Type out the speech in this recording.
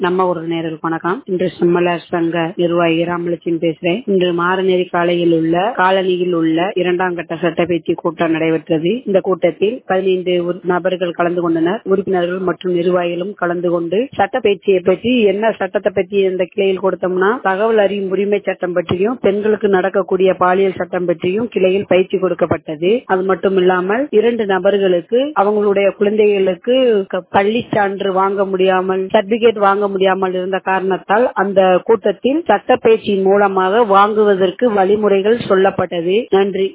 நம்ம ஒரு நேரல் வணக்கம் இன்று செம்மலர் சங்க நிர்வாகி ராமலட்சுமி பேசுறேன் இன்று மாரநேரி காலையில் உள்ள காலனியில் உள்ள இரண்டாம் கட்ட சட்டப்பேச்சு கூட்டம் நடைபெற்றது இந்த கூட்டத்தில் பதினைந்து நபர்கள் கலந்து கொண்டனர் உறுப்பினர்கள் மற்றும் நிர்வாகிகளும் கலந்து கொண்டு சட்ட பேச்சியை பற்றி என்ன சட்டத்தை பற்றி இந்த கிளையில் கொடுத்தோம்னா தகவல் அறியும் உரிமை சட்டம் பற்றியும் பெண்களுக்கு நடக்கக்கூடிய பாலியல் சட்டம் பற்றியும் கிளையில் பயிற்சி கொடுக்கப்பட்டது அது மட்டும் இல்லாமல் இரண்டு நபர்களுக்கு அவங்களுடைய குழந்தைகளுக்கு பள்ளி சான்று வாங்க முடியாமல் சர்டிபிகேட் வாங்க முடியாமல் இருந்த காரணத்தால் அந்த கூட்டத்தில் சட்ட பேச்சின் மூலமாக வாங்குவதற்கு வழிமுறைகள் சொல்லப்பட்டது நன்றி